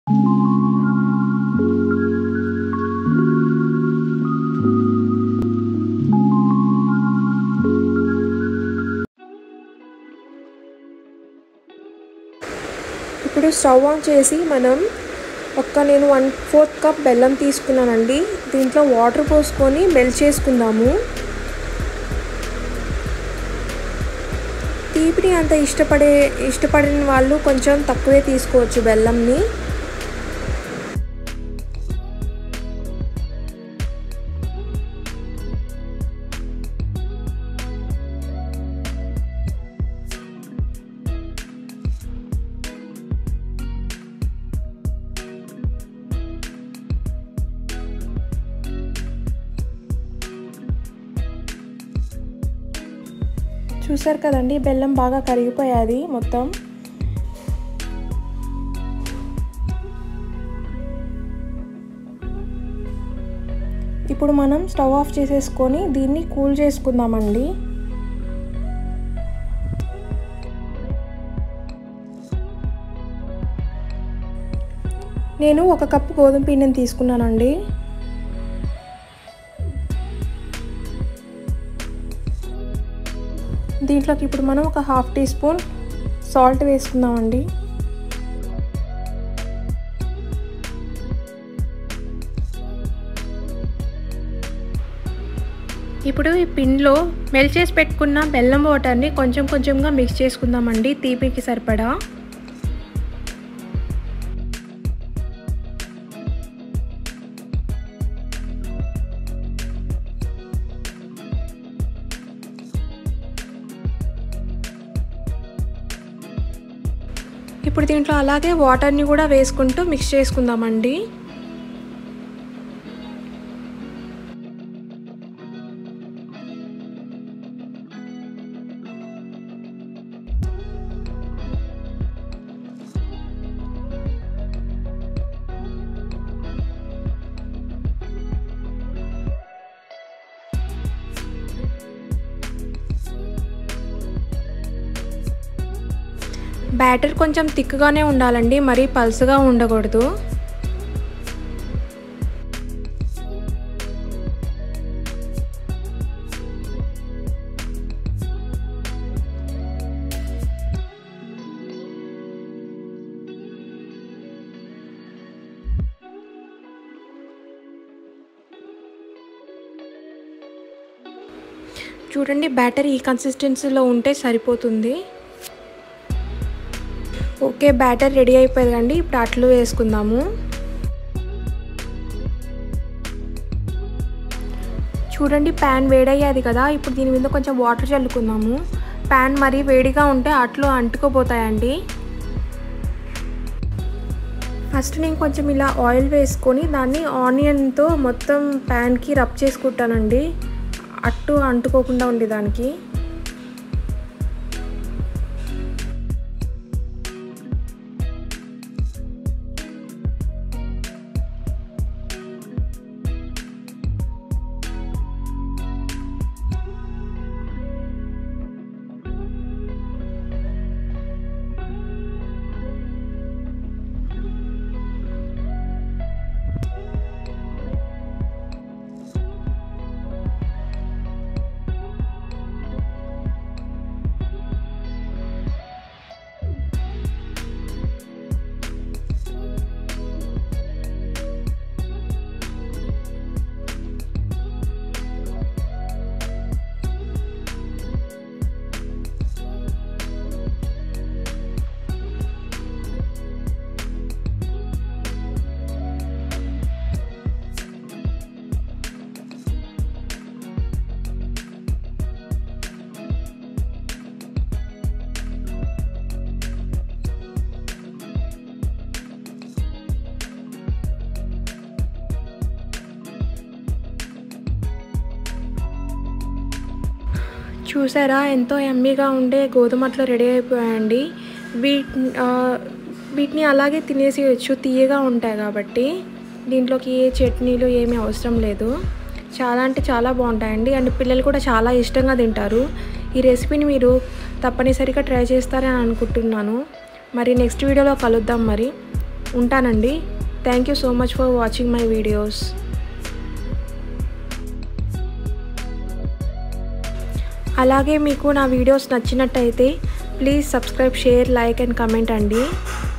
ఇప్పుడు stove on చేసి మనం ఒక్క నేను వన్ ఫోర్త్ కప్ బెల్లం తీసుకున్నానండి దీంట్లో వాటర్ పోసుకొని మెల్ట్ చేసుకుందాము తీపిని అంత ఇష్టపడే ఇష్టపడిన వాళ్ళు కొంచెం తక్కువే తీసుకోవచ్చు బెల్లంని చూసారు కదండి బెల్లం బాగా కరిగిపోయాది మొత్తం ఇప్పుడు మనం స్టవ్ ఆఫ్ చేసేసుకొని దీన్ని కూల్ చేసుకుందామండి నేను ఒక కప్పు గోధుమ పిండిని తీసుకున్నానండి దీంట్లోకి ఇప్పుడు మనం ఒక హాఫ్ టీ స్పూన్ సాల్ట్ వేసుకుందామండి ఇప్పుడు ఈ పిండిలో మెల్ట్ చేసి పెట్టుకున్న బెల్లం వాటర్ని కొంచెం కొంచెంగా మిక్స్ చేసుకుందామండి తీపికి సరిపడా ఇప్పుడు దీంట్లో అలాగే వాటర్ని కూడా వేసుకుంటూ మిక్స్ చేసుకుందామండి బ్యాటర్ కొంచెం థిక్గానే ఉండాలండి మరీ పల్స్గా ఉండకూడదు చూడండి బ్యాటర్ ఈ కన్సిస్టెన్సీలో ఉంటే సరిపోతుంది ఓకే బ్యాటర్ రెడీ అయిపోయింది అండి ఇప్పుడు అట్లు వేసుకుందాము చూడండి ప్యాన్ వేడయ్యేది కదా ఇప్పుడు దీని మీద కొంచెం వాటర్ చల్లుకుందాము ప్యాన్ మరీ వేడిగా ఉంటే అట్లు అంటుకోపోతాయండి ఫస్ట్ నేను కొంచెం ఇలా ఆయిల్ వేసుకొని దాన్ని ఆనియన్తో మొత్తం ప్యాన్కి రబ్ చేసుకుంటానండి అట్టు అంటుకోకుండా ఉండేదానికి చూసారా ఎంతో ఎమ్మీగా ఉండే గోధుమట్లు రెడీ అయిపోయాయండి వీటి వీటిని అలాగే తినేసేయచ్చు తీయగా ఉంటాయి కాబట్టి దీంట్లోకి ఏ చట్నీలు ఏమీ అవసరం లేదు చాలా అంటే చాలా బాగుంటాయండి అండ్ పిల్లలు కూడా చాలా ఇష్టంగా తింటారు ఈ రెసిపీని మీరు తప్పనిసరిగా ట్రై చేస్తారని అనుకుంటున్నాను మరి నెక్స్ట్ వీడియోలో కలుద్దాం మరి ఉంటానండి thank you so much for watching my videos అలాగే మీకు నా వీడియోస్ నచ్చినట్టయితే please subscribe share like and comment అండి